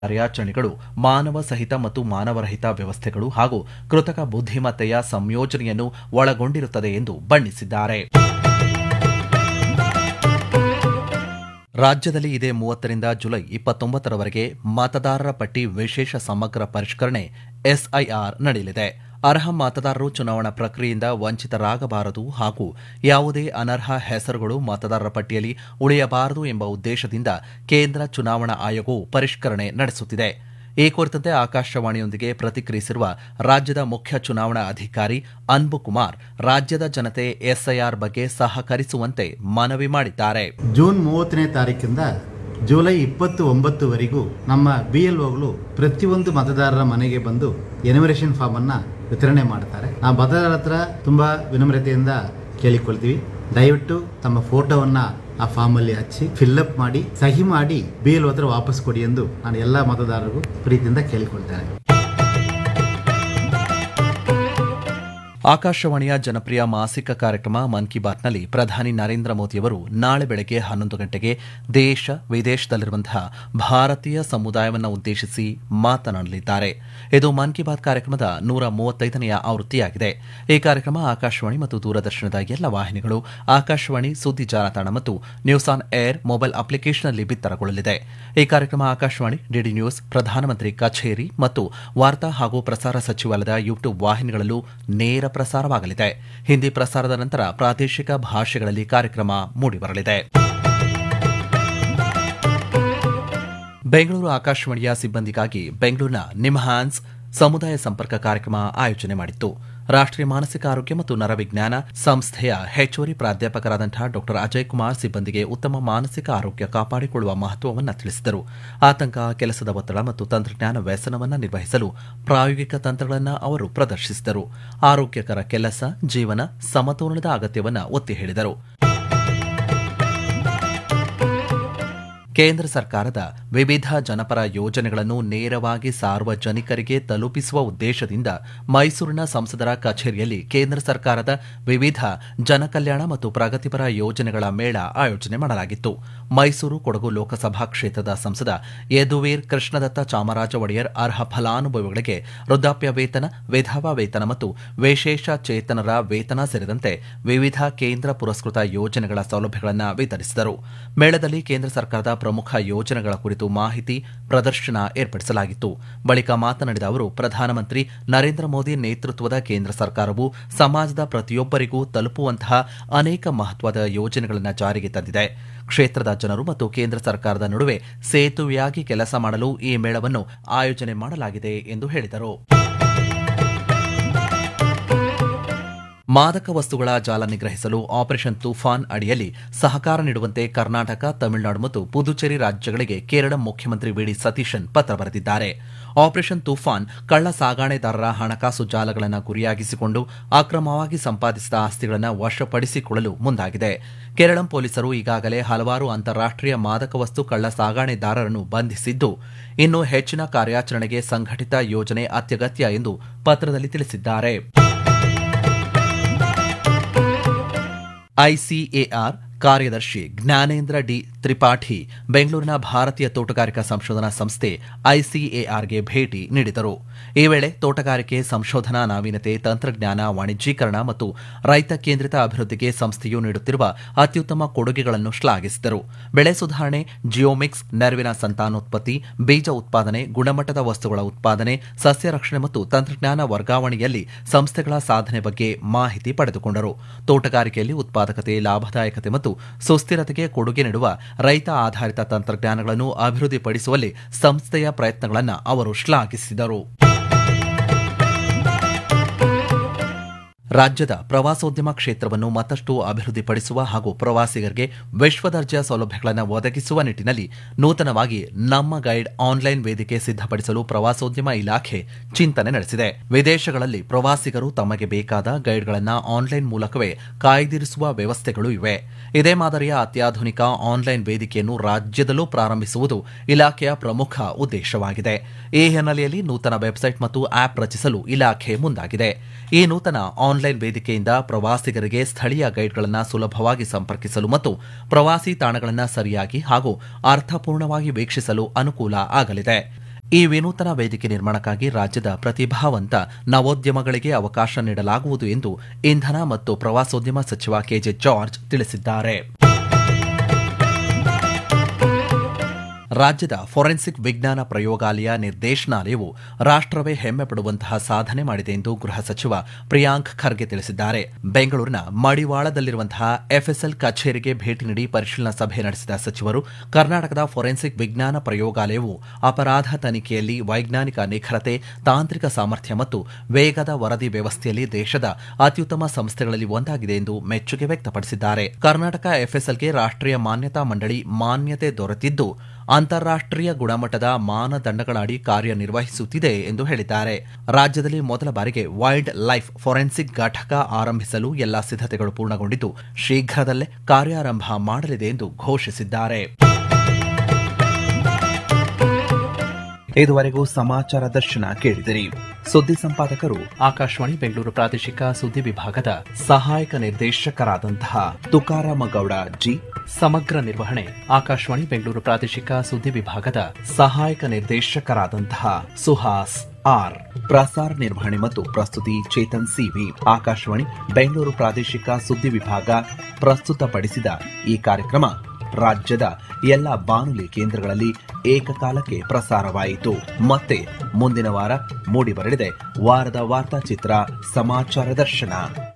ಕಾರ್ಯಾಚರಣೆಗಳು ಮಾನವ ಸಹಿತ ಮತ್ತು ಮಾನವರಹಿತ ವ್ಯವಸ್ಥೆಗಳು ಹಾಗೂ ಕೃತಕ ಬುದ್ಧಿಮತ್ತೆಯ ಸಂಯೋಜನೆಯನ್ನು ಒಳಗೊಂಡಿರುತ್ತದೆ ಎಂದು ಬಣ್ಣಿಸಿದ್ದಾರೆ ರಾಜ್ಯದಲ್ಲಿ ಇದೇ ಮೂವತ್ತರಿಂದ ಜುಲೈ ಇಪ್ಪತ್ತೊಂಬತ್ತರವರೆಗೆ ಮತದಾರರ ಪಟ್ಟಿ ವಿಶೇಷ ಸಮಗ್ರ ಪರಿಷ್ಕರಣೆ ಎಸ್ಐಆರ್ ನಡೆಯಲಿದೆ ಅರ್ಹ ಮತದಾರರು ಚುನಾವಣಾ ಪ್ರಕ್ರಿಯೆಯಿಂದ ವಂಚಿತರಾಗಬಾರದು ಹಾಗೂ ಯಾವುದೇ ಅನರ್ಹ ಹೆಸರುಗಳು ಮತದಾರರ ಪಟ್ಟಿಯಲ್ಲಿ ಉಳಿಯಬಾರದು ಎಂಬ ಉದ್ದೇಶದಿಂದ ಕೇಂದ್ರ ಚುನಾವಣಾ ಆಯೋಗವು ಪರಿಷ್ಕರಣೆ ನಡೆಸುತ್ತಿದೆ ಈ ಕುರಿತಂತೆ ಆಕಾಶವಾಣಿಯೊಂದಿಗೆ ಪ್ರತಿಕ್ರಿಯಿಸಿರುವ ರಾಜ್ಯದ ಮುಖ್ಯ ಚುನಾವಣಾ ಅಧಿಕಾರಿ ಅನ್ಬು ಕುಮಾರ್ ರಾಜ್ಯದ ಜನತೆ ಎಸ್ಐಆರ್ ಬಗ್ಗೆ ಸಹಕರಿಸುವಂತೆ ಮನವಿ ಮಾಡಿದ್ದಾರೆ ಜೂನ್ ಮೂವತ್ತನೇ ತಾರೀಕಿಂದ ಜುಲೈ ಇಪ್ಪತ್ತು ಒಂಬತ್ತುವರೆಗೂ ನಮ್ಮ ಬಿ ಎಲ್ ಒಗಳು ಪ್ರತಿಯೊಂದು ಮತದಾರರ ಮನೆಗೆ ಬಂದು ಎನಿಮರೇಷನ್ ಫಾರ್ಮ್ ಅನ್ನ ವಿತರಣೆ ಮಾಡ್ತಾರೆ ಆ ಮತದಾರರ ಹತ್ರ ತುಂಬಾ ವಿನಮ್ರತೆಯಿಂದ ಕೇಳಿಕೊಳ್ತೀವಿ ದಯವಿಟ್ಟು ತಮ್ಮ ಫೋಟೋವನ್ನ ಆ ಫಾರ್ಮ್ ಅಲ್ಲಿ ಹಚ್ಚಿ ಫಿಲ್ಅಪ್ ಮಾಡಿ ಸಹಿ ಮಾಡಿ ಬಿ ಎಲ್ ಹತ್ರ ವಾಪಸ್ ಕೊಡಿ ಎಂದು ನಾನು ಎಲ್ಲ ಮತದಾರರಿಗೂ ಪ್ರೀತಿಯಿಂದ ಕೇಳಿಕೊಳ್ತೇನೆ ಆಕಾಶವಾಣಿಯ ಜನಪ್ರಿಯ ಮಾಸಿಕ ಕಾರ್ಯಕ್ರಮ ಮನ್ ಕಿ ಬಾತ್ನಲ್ಲಿ ಪ್ರಧಾನಿ ನರೇಂದ್ರ ಮೋದಿಯವರು ನಾಳೆ ಬೆಳಗ್ಗೆ ಹನ್ನೊಂದು ಗಂಟೆಗೆ ದೇಶ ವಿದೇಶದಲ್ಲಿರುವಂತಹ ಭಾರತೀಯ ಸಮುದಾಯವನ್ನು ಉದ್ದೇಶಿಸಿ ಮಾತನಾಡಲಿದ್ದಾರೆ ಇದು ಮನ್ ಕಿ ಬಾತ್ ಕಾರ್ಯಕ್ರಮದ ನೂರ ಮೂವತ್ತೈದನೆಯ ಆವೃತ್ತಿಯಾಗಿದೆ ಈ ಕಾರ್ಯಕ್ರಮ ಆಕಾಶವಾಣಿ ಮತ್ತು ದೂರದರ್ಶನದ ಎಲ್ಲ ವಾಹಿನಿಗಳು ಆಕಾಶವಾಣಿ ಸುದ್ದಿ ಜಾಲತಾಣ ಮತ್ತು ನ್ಯೂಸ್ ಆನ್ ಏರ್ ಮೊಬೈಲ್ ಅಪ್ಲಿಕೇಶನ್ನಲ್ಲಿ ಬಿತ್ತರಗೊಳ್ಳಲಿದೆ ಈ ಕಾರ್ಯಕ್ರಮ ಆಕಾಶವಾಣಿ ಡಿಡಿ ನ್ಯೂಸ್ ಪ್ರಧಾನಮಂತ್ರಿ ಕಚೇರಿ ಮತ್ತು ವಾರ್ತಾ ಹಾಗೂ ಪ್ರಸಾರ ಸಚಿವಾಲಯದ ಯೂಟ್ಯೂಬ್ ವಾಹಿನಿಗಳಲ್ಲೂ ನೇರ ಪ್ರಸಾರವಾಗಲಿದೆ ಹಿಂದಿ ಪ್ರಸಾರದ ನಂತರ ಪ್ರಾದೇಶಿಕ ಭಾಷೆಗಳಲ್ಲಿ ಕಾರ್ಯಕ್ರಮ ಮೂಡಿಬರಲಿದೆ ಬೆಂಗಳೂರು ಆಕಾಶವಾಣಿಯ ಸಿಬ್ಬಂದಿಗಾಗಿ ಬೆಂಗಳೂರಿನ ನಿಮ್ಹಾನ್ಸ್ ಸಮುದಾಯ ಸಂಪರ್ಕ ಕಾರ್ಯಕ್ರಮ ಆಯೋಜನೆ ಮಾಡಿತ್ತು ರಾಷ್ಟ್ರೀಯ ಮಾನಸಿಕ ಆರೋಗ್ಯ ಮತ್ತು ನರವಿಜ್ಞಾನ ಸಂಸ್ಥೆಯ ಹೆಚ್ಚುವರಿ ಪ್ರಾಧ್ಯಾಪಕರಾದಂತಹ ಡಾ ಅಜಯ್ ಕುಮಾರ್ ಸಿಬ್ಬಂದಿಗೆ ಉತ್ತಮ ಮಾನಸಿಕ ಆರೋಗ್ಯ ಕಾಪಾಡಿಕೊಳ್ಳುವ ಮಹತ್ವವನ್ನು ತಿಳಿಸಿದರು ಆತಂಕ ಕೆಲಸದ ಒತ್ತಡ ಮತ್ತು ತಂತ್ರಜ್ಞಾನ ವ್ಯಸನವನ್ನು ನಿರ್ವಹಿಸಲು ಪ್ರಾಯೋಗಿಕ ತಂತ್ರಗಳನ್ನು ಅವರು ಪ್ರದರ್ಶಿಸಿದರು ಆರೋಗ್ಯಕರ ಕೆಲಸ ಜೀವನ ಸಮತೋಲನದ ಅಗತ್ಯವನ್ನು ಒತ್ತಿ ಹೇಳಿದರು ಕೇಂದ್ರ ಸರ್ಕಾರದ ವಿವಿಧ ಜನಪರ ಯೋಜನೆಗಳನ್ನು ನೇರವಾಗಿ ಸಾರ್ವಜನಿಕರಿಗೆ ತಲುಪಿಸುವ ಉದ್ದೇಶದಿಂದ ಮೈಸೂರಿನ ಸಂಸದರ ಕಚೇರಿಯಲ್ಲಿ ಕೇಂದ್ರ ಸರ್ಕಾರದ ವಿವಿಧ ಜನಕಲ್ಯಾಣ ಮತ್ತು ಪ್ರಗತಿಪರ ಯೋಜನೆಗಳ ಮೇಳ ಆಯೋಜನೆ ಮಾಡಲಾಗಿತ್ತು ಮೈಸೂರು ಕೊಡಗು ಲೋಕಸಭಾ ಕ್ಷೇತ್ರದ ಸಂಸದ ಯದುವೀರ್ ಕೃಷ್ಣದತ್ತ ಚಾಮರಾಜ ಒಡೆಯರ್ ಅರ್ಹ ಫಲಾನುಭವಿಗಳಿಗೆ ವೃದ್ಧಾಪ್ಯ ವೇತನ ವಿಧವಾ ವೇತನ ಮತ್ತು ವಿಶೇಷ ಚೇತನರ ವೇತನ ಸೇರಿದಂತೆ ವಿವಿಧ ಕೇಂದ್ರ ಪುರಸ್ಕೃತ ಯೋಜನೆಗಳ ಸೌಲಭ್ಯಗಳನ್ನು ವಿತರಿಸಿದರು ಮೇಳದಲ್ಲಿ ಕೇಂದ್ರ ಸರ್ಕಾರದ ಪ್ರಮುಖ ಯೋಜನೆಗಳ ಕುರಿತು ಮಾಹಿತಿ ಪ್ರದರ್ಶನ ಏರ್ಪಡಿಸಲಾಗಿತ್ತು ಬಳಿಕ ಮಾತನಾಡಿದ ಅವರು ಪ್ರಧಾನಮಂತ್ರಿ ನರೇಂದ್ರ ಮೋದಿ ನೇತೃತ್ವದ ಕೇಂದ್ರ ಸರ್ಕಾರವು ಸಮಾಜದ ಪ್ರತಿಯೊಬ್ಬರಿಗೂ ತಲುಪುವಂತಹ ಅನೇಕ ಮಹತ್ವದ ಯೋಜನೆಗಳನ್ನು ಜಾರಿಗೆ ತಂದಿದೆ ಕ್ಷೇತ್ರದ ಜನರು ಮತ್ತು ಕೇಂದ್ರ ಸರ್ಕಾರದ ನಡುವೆ ಸೇತುವೆಯಾಗಿ ಕೆಲಸ ಮಾಡಲು ಈ ಮೇಳವನ್ನು ಆಯೋಜನೆ ಮಾಡಲಾಗಿದೆ ಎಂದು ಹೇಳಿದರು ಮಾದಕ ವಸ್ತುಗಳ ಜಾಲ ನಿಗ್ರಹಿಸಲು ಆಪರೇಷನ್ ತೂಫಾನ್ ಅಡಿಯಲ್ಲಿ ಸಹಕಾರ ನೀಡುವಂತೆ ಕರ್ನಾಟಕ ತಮಿಳುನಾಡು ಮತ್ತು ಪುದುಚೇರಿ ರಾಜ್ಯಗಳಿಗೆ ಕೇರಳ ಮುಖ್ಯಮಂತ್ರಿ ವಿಡಿ ಸತೀಶನ್ ಪತ್ರ ಬರೆದಿದ್ದಾರೆ ಆಪರೇಷನ್ ತೂಫಾನ್ ಕಳ್ಳ ಸಾಗಾಣೆದಾರರ ಹಣಕಾಸು ಜಾಲಗಳನ್ನು ಗುರಿಯಾಗಿಸಿಕೊಂಡು ಅಕ್ರಮವಾಗಿ ಸಂಪಾದಿಸಿದ ಆಸ್ತಿಗಳನ್ನು ವಶಪಡಿಸಿಕೊಳ್ಳಲು ಮುಂದಾಗಿದೆ ಕೇರಳಂ ಪೊಲೀಸರು ಈಗಾಗಲೇ ಹಲವಾರು ಅಂತಾರಾಷ್ಟೀಯ ಮಾದಕ ವಸ್ತು ಕಳ್ಳ ಸಾಗಾಣೆದಾರರನ್ನು ಬಂಧಿಸಿದ್ದು ಇನ್ನು ಹೆಚ್ಚಿನ ಕಾರ್ಯಾಚರಣೆಗೆ ಸಂಘಟಿತ ಯೋಜನೆ ಅತ್ಯಗತ್ಯ ಎಂದು ಪತ್ರದಲ್ಲಿ ತಿಳಿಸಿದ್ದಾರೆ ಐಸಿಎಆರ್ ಕಾರ್ಯದರ್ಶಿ ಜ್ಞಾನೇಂದ್ರ ಡಿ ತ್ರಿಪಾಠಿ ಬೆಂಗಳೂರಿನ ಭಾರತೀಯ ತೋಟಗಾರಿಕಾ ಸಂಶೋಧನಾ ಸಂಸ್ಥೆ ಐಸಿಎಆರ್ಗೆ ಭೇಟಿ ನೀಡಿದರು ಈ ವೇಳೆ ತೋಟಗಾರಿಕೆ ಸಂಶೋಧನಾ ನಾವೀನ್ಯತೆ ತಂತ್ರಜ್ಞಾನ ವಾಣಿಜ್ಯೀಕರಣ ಮತ್ತು ರೈತ ಕೇಂದ್ರಿತ ಅಭಿವೃದ್ಧಿಗೆ ಸಂಸ್ಥೆಯು ನೀಡುತ್ತಿರುವ ಅತ್ಯುತ್ತಮ ಕೊಡುಗೆಗಳನ್ನು ಶ್ಲಾಘಿಸಿದರು ಬೆಳೆ ಸುಧಾರಣೆ ಜಿಯೋಮಿಕ್ಸ್ ನೆರವಿನ ಸಂತಾನೋತ್ಪತ್ತಿ ಬೀಜ ಉತ್ಪಾದನೆ ಗುಣಮಟ್ಟದ ವಸ್ತುಗಳ ಉತ್ಪಾದನೆ ಸಸ್ಯ ರಕ್ಷಣೆ ಮತ್ತು ತಂತ್ರಜ್ಞಾನ ವರ್ಗಾವಣೆಯಲ್ಲಿ ಸಂಸ್ಥೆಗಳ ಸಾಧನೆ ಬಗ್ಗೆ ಮಾಹಿತಿ ಪಡೆದುಕೊಂಡರು ತೋಟಗಾರಿಕೆಯಲ್ಲಿ ಉತ್ಪಾದಕತೆ ಲಾಭದಾಯಕತೆ ಮತ್ತು ಸುಸ್ಥಿರತೆಗೆ ಕೊಡುಗೆ ನೀಡುವ ರೈತ ಆಧಾರಿತ ತಂತ್ರಜ್ಞಾನಗಳನ್ನು ಅಭಿವೃದ್ಧಿಪಡಿಸುವಲ್ಲಿ ಸಂಸ್ಥೆಯ ಪ್ರಯತ್ನಗಳನ್ನು ಅವರು ಶ್ಲಾಘಿಸಿದರು ರಾಜ್ಯದ ಪ್ರವಾಸೋದ್ಯಮ ಕ್ಷೇತ್ರವನ್ನು ಮತ್ತಷ್ಟು ಅಭಿವೃದ್ಧಿಪಡಿಸುವ ಹಾಗೂ ಪ್ರವಾಸಿಗರಿಗೆ ವಿಶ್ವದರ್ಜೆಯ ಸೌಲಭ್ಯಗಳನ್ನು ಒದಗಿಸುವ ನಿಟ್ಟಿನಲ್ಲಿ ನೂತನವಾಗಿ ನಮ್ಮ ಗೈಡ್ ಆನ್ಲೈನ್ ವೇದಿಕೆ ಸಿದ್ಧಪಡಿಸಲು ಪ್ರವಾಸೋದ್ಯಮ ಇಲಾಖೆ ಚಿಂತನೆ ನಡೆಸಿದೆ ವಿದೇಶಗಳಲ್ಲಿ ಪ್ರವಾಸಿಗರು ತಮಗೆ ಬೇಕಾದ ಗೈಡ್ಗಳನ್ನು ಆನ್ಲೈನ್ ಮೂಲಕವೇ ಕಾಯ್ದಿರಿಸುವ ವ್ಯವಸ್ಥೆಗಳು ಇವೆ ಇದೇ ಮಾದರಿಯ ಅತ್ಯಾಧುನಿಕ ಆನ್ಲೈನ್ ವೇದಿಕೆಯನ್ನು ರಾಜ್ಯದಲ್ಲೂ ಪ್ರಾರಂಭಿಸುವುದು ಇಲಾಖೆಯ ಪ್ರಮುಖ ಉದ್ದೇಶವಾಗಿದೆ ಈ ಹಿನ್ನೆಲೆಯಲ್ಲಿ ನೂತನ ವೆಬ್ಸೈಟ್ ಮತ್ತು ಆಪ್ ರಚಿಸಲು ಇಲಾಖೆ ಮುಂದಾಗಿದೆ ಈ ನೂತನ ಆನ್ಲೈನ್ ವೇದಿಕೆಯಿಂದ ಪ್ರವಾಸಿಗರಿಗೆ ಸ್ಥಳೀಯ ಗೈಡ್ಗಳನ್ನು ಸುಲಭವಾಗಿ ಸಂಪರ್ಕಿಸಲು ಮತ್ತು ಪ್ರವಾಸಿ ತಾಣಗಳನ್ನು ಸರಿಯಾಗಿ ಹಾಗೂ ಅರ್ಥಪೂರ್ಣವಾಗಿ ವೀಕ್ಷಿಸಲು ಅನುಕೂಲ ಆಗಲಿದೆ ಈ ವಿನೂತನ ವೇದಿಕೆ ನಿರ್ಮಾಣಕ್ಕಾಗಿ ರಾಜ್ಯದ ಪ್ರತಿಭಾವಂತ ನವೋದ್ಯಮಗಳಿಗೆ ಅವಕಾಶ ನೀಡಲಾಗುವುದು ಎಂದು ಇಂಧನ ಮತ್ತು ಪ್ರವಾಸೋದ್ಯಮ ಸಚಿವ ಕೆಜೆ ಜಾರ್ಜ್ ತಿಳಿಸಿದ್ದಾರೆ ರಾಜ್ಯದ ಫೋರೆನ್ಸಿಕ್ ವಿಜ್ಞಾನ ಪ್ರಯೋಗಾಲಯ ನಿರ್ದೇಶನಾಲಯವು ರಾಷ್ಟವೇ ಹೆಮ್ಮೆ ಪಡುವಂತಹ ಸಾಧನೆ ಮಾಡಿದೆ ಎಂದು ಗೃಹ ಸಚಿವ ಪ್ರಿಯಾಂಕ್ ಖರ್ಗೆ ತಿಳಿಸಿದ್ದಾರೆ ಬೆಂಗಳೂರಿನ ಮಡಿವಾಳದಲ್ಲಿರುವಂತಹ ಎಫ್ಎಸ್ಎಲ್ ಕಚೇರಿಗೆ ಭೇಟಿ ನೀಡಿ ಪರಿಶೀಲನಾ ಸಭೆ ನಡೆಸಿದ ಸಚಿವರು ಕರ್ನಾಟಕದ ಫೋರೆನ್ಸಿಕ್ ವಿಜ್ಞಾನ ಪ್ರಯೋಗಾಲಯವು ಅಪರಾಧ ತನಿಖೆಯಲ್ಲಿ ವೈಜ್ಞಾನಿಕ ನಿಖರತೆ ತಾಂತ್ರಿಕ ಸಾಮರ್ಥ್ಯ ಮತ್ತು ವೇಗದ ವರದಿ ವ್ಯವಸ್ಥೆಯಲ್ಲಿ ದೇಶದ ಅತ್ಯುತ್ತಮ ಸಂಸ್ಥೆಗಳಲ್ಲಿ ಒಂದಾಗಿದೆ ಎಂದು ಮೆಚ್ಚುಗೆ ವ್ಯಕ್ತಪಡಿಸಿದ್ದಾರೆ ಕರ್ನಾಟಕ ಎಫ್ಎಸ್ಎಲ್ಗೆ ರಾಷ್ಟೀಯ ಮಾನ್ಯತಾ ಮಂಡಳಿ ಮಾನ್ಯತೆ ದೊರೆತಿದ್ದು ಅಂತಾರಾಷ್ಟೀಯ ಗುಣಮಟ್ಟದ ಮಾನದಂಡಗಳ ಅಡಿ ಕಾರ್ಯನಿರ್ವಹಿಸುತ್ತಿದೆ ಎಂದು ಹೇಳಿದ್ದಾರೆ ರಾಜ್ಯದಲ್ಲಿ ಮೊದಲ ಬಾರಿಗೆ ವೈಲ್ಡ್ ಲೈಫ್ ಫೋರೆನ್ಸಿಕ್ ಘಟಕ ಆರಂಭಿಸಲು ಎಲ್ಲಾ ಸಿದ್ಧತೆಗಳು ಪೂರ್ಣಗೊಂಡಿದ್ದು ಶೀಘ್ರದಲ್ಲೇ ಕಾರ್ಯಾರಂಭ ಮಾಡಲಿದೆ ಎಂದು ಘೋಷಿಸಿದ್ದಾರೆ ಇದುವರೆಗೂ ಸಮಾಚಾರ ದರ್ಶನ ಕೇಳಿದಿರಿ ಸುದ್ದಿ ಸಂಪಾದಕರು ಆಕಾಶವಾಣಿ ಬೆಂಗಳೂರು ಪ್ರಾದೇಶಿಕ ಸುದ್ದಿ ವಿಭಾಗದ ಸಹಾಯಕ ನಿರ್ದೇಶಕರಾದಂತಹ ತುಕಾರಾಮ ಗೌಡ ಜಿ ಸಮಗ್ರ ನಿರ್ವಹಣೆ ಆಕಾಶವಾಣಿ ಬೆಂಗಳೂರು ಪ್ರಾದೇಶಿಕ ಸುದ್ದಿ ವಿಭಾಗದ ಸಹಾಯಕ ನಿರ್ದೇಶಕರಾದಂತಹ ಸುಹಾಸ್ ಆರ್ ಪ್ರಸಾರ ನಿರ್ವಹಣೆ ಮತ್ತು ಪ್ರಸ್ತುತಿ ಚೇತನ್ ಸಿವಿ ಆಕಾಶವಾಣಿ ಬೆಂಗಳೂರು ಪ್ರಾದೇಶಿಕ ಸುದ್ದಿ ವಿಭಾಗ ಪ್ರಸ್ತುತಪಡಿಸಿದ ಈ ಕಾರ್ಯಕ್ರಮ ರಾಜ್ಯದ ಎಲ್ಲ ಬಾನುಲಿ ಕೇಂದ್ರಗಳಲ್ಲಿ ಏಕಕಾಲಕ್ಕೆ ಪ್ರಸಾರವಾಯಿತು ಮತ್ತೆ ಮುಂದಿನ ವಾರ ಮೂಡಿಬರಲಿದೆ ವಾರದ ವಾರ್ತಾಚಿತ್ರ ಸಮಾಚಾರ ದರ್ಶನ